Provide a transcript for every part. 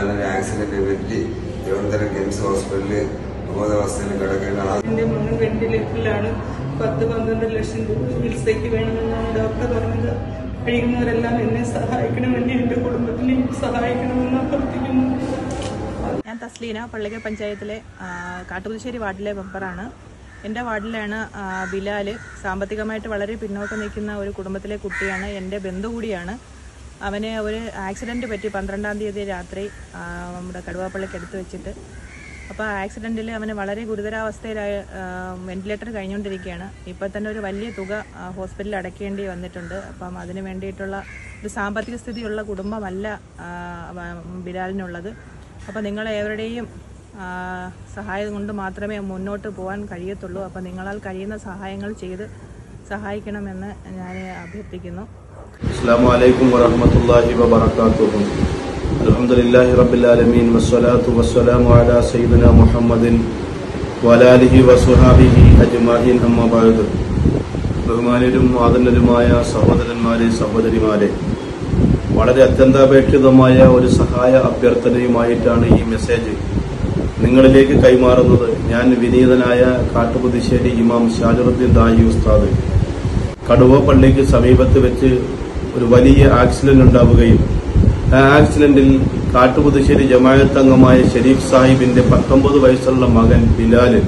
ഞാനൊരു ആക്സിഡന്റ് പറ്റി തിരുവനന്തപുരം കിംസ് ഹോസ്പിറ്റലിൽ അബോധാവസ്ഥയിൽ കിടക്കുകയാണ് ആ എന്റെ മകൻ വെന്റിലേറ്ററിലാണ് പത്ത് പന്ത്രണ്ട് ലക്ഷം രൂപ ചികിത്സയ്ക്ക് വേണമെന്നാണ് ഡോക്ടർ പറഞ്ഞത് കഴിയുന്നവരെല്ലാം എന്നെ സഹായിക്കണമെന്ന് എന്റെ കുടുംബത്തിനെയും സഹായിക്കണമെന്ന് അഭ്യർത്ഥിക്കുന്നു ഞാൻ തസ്ലീന പള്ളിക്കൽ പഞ്ചായത്തിലെ ആ, കാട്ടുപുതുശ്ശേരി വാർഡിലെ മെമ്പറാണ് എൻ്റെ വാർഡിലാണ് ആ, ബിലാല് സാമ്പത്തികമായിട്ട് വളരെ പിന്നോക്കം നിൽക്കുന്ന ഒരു കുടുംബത്തിലെ കുട്ടിയാണ് എൻ്റെ ബന്ധു കൂടിയാണ് അവന് ഒരു ആക്സിഡൻറ്റ് പറ്റി പന്ത്രണ്ടാം തീയതി രാത്രി ആ, നമ്മുടെ കടുവാപ്പള്ളിക്ക് എടുത്ത് വെച്ചിട്ട് അപ്പോൾ ആ ആക്സിഡൻറ്റിൽ അവന് വളരെ ഗുരുതരാവസ്ഥയിലായ വെന്റിലേറ്റർ കഴിഞ്ഞുകൊണ്ടിരിക്കുകയാണ് ഇപ്പോൾ തന്നെ ഒരു വലിയ തുക ആ, ഹോസ്പിറ്റലിൽ അടയ്ക്കേണ്ടി വന്നിട്ടുണ്ട് അപ്പം അതിന് വേണ്ടിയിട്ടുള്ള ഒരു സാമ്പത്തിക സ്ഥിതിയുള്ള കുടുംബമല്ല ആ, വ- ബിലാലിനുള്ളത് അപ്പോൾ നിങ്ങളേവരുടെയും ആ, സഹായം കൊണ്ട് മാത്രമേ മുന്നോട്ട് പോകാൻ കഴിയത്തുള്ളൂ അപ്പോൾ നിങ്ങളാൽ കഴിയുന്ന സഹായങ്ങൾ ചെയ്ത് സഹായിക്കണമെന്ന് ഞാൻ അഭ്യർത്ഥിക്കുന്നു السلام عليكم ورحمة الله وبركاته الحمد لله رب العالمين والصلاة والسلام على سيدنا محمد وعلى آله وصحابه أجمعين أما بعد ബഹുമാനരും ആദരണരുമായ സഹോദരന്മാരെ സഹോദരിമാരെ വളരെ അത്യന്താപേക്ഷിതമായ ഒരു സഹായ അഭ്യർത്ഥനയുമായിട്ടാണ് ഈ മെസ്സേജ് നിങ്ങളിലേക്ക് കൈമാറുന്നത് ഞാൻ വിനീതനായ കാട്ടുപുതുശ്ശേരി ഇമാം ഷാജറുദ്ദീൻ ദായി ഉസ്താദ് കടുവ പള്ളിക്ക് സമീപത്ത് വെച്ച് ഒരു വലിയ ആക്സിഡന്റ് ഉണ്ടാവുകയും ആ ആക്സിഡന്റിൽ കാട്ടുപുതുശ്ശേരി ജമാഅത്ത് അംഗമായ ഷെരീഫ് സാഹിബിന്റെ പത്തൊമ്പത് വയസ്സുള്ള മകൻ ബിലാല്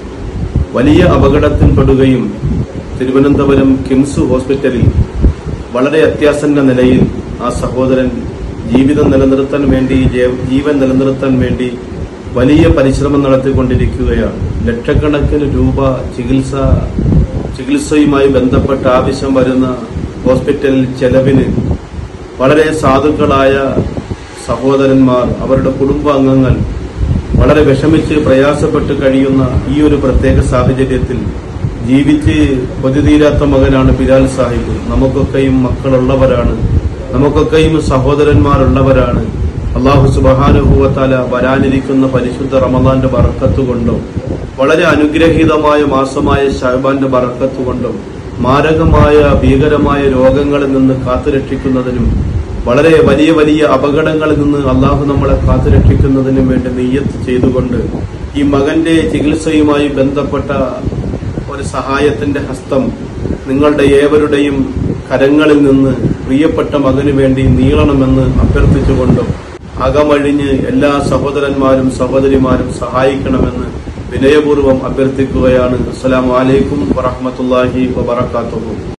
വലിയ അപകടത്തിൽപ്പെടുകയും തിരുവനന്തപുരം കിംസ് ഹോസ്പിറ്റലിൽ വളരെ അത്യാസന്ന നിലയിൽ ആ സഹോദരൻ ജീവിതം നിലനിർത്താൻ വേണ്ടി ജേ- ജീവൻ നിലനിർത്താൻ വേണ്ടി വലിയ പരിശ്രമം നടത്തിക്കൊണ്ടിരിക്കുകയാണ് ലക്ഷക്കണക്കിന് രൂപ ചികിത്സ ചികിത്സയുമായി ബന്ധപ്പെട്ട ആവശ്യം വരുന്ന ഹോസ്പിറ്റൽ ചെലവിന് വളരെ സാധുക്കളായ സഹോദരന്മാർ അവരുടെ കുടുംബാംഗങ്ങൾ വളരെ വിഷമിച്ച് പ്രയാസപ്പെട്ട് കഴിയുന്ന ഈ ഒരു പ്രത്യേക സാഹചര്യത്തിൽ ജീവിച്ച് കൊതിതീരാത്ത മകനാണ് ബിലാൽ സാഹിബ് നമുക്കൊക്കെയും മക്കളുള്ളവരാണ് നമുക്കൊക്കെയും സഹോദരന്മാരുള്ളവരാണ് അള്ളാഹു സുബഹാനുഭൂവത്താല വരാനിരിക്കുന്ന പരിശുദ്ധ റമദാന്റെ ബറക്കത്ത് കൊണ്ടും വളരെ അനുഗ്രഹീതമായ മാസമായ ഷഹബാന്റെ ബറക്കത്ത് കൊണ്ടും മാരകമായ ഭീകരമായ രോഗങ്ങളിൽ നിന്ന് കാത്തുരക്ഷിക്കുന്നതിനും വളരെ വലിയ വലിയ അപകടങ്ങളിൽ നിന്ന് അള്ളാഹു നമ്മളെ കാത്തുരക്ഷിക്കുന്നതിനും വേണ്ടി നെയ്യത്ത് ചെയ്തുകൊണ്ട് ഈ മകന്റെ ചികിത്സയുമായി ബന്ധപ്പെട്ട ഒരു സഹായത്തിന്റെ ഹസ്തം നിങ്ങളുടെ ഏവരുടെയും കരങ്ങളിൽ നിന്ന് പ്രിയപ്പെട്ട മകന് വേണ്ടി നീളണമെന്ന് അഭ്യർത്ഥിച്ചുകൊണ്ടും അകമഴിഞ്ഞ് എല്ലാ സഹോദരന്മാരും സഹോദരിമാരും സഹായിക്കണമെന്ന് വിനയപൂർവ്വം അഭ്യർത്ഥിക്കുകയാണ് അസ്സലാമു അലൈക്കും വറഹ്മത്തുള്ളാഹി വബറകാതുഹു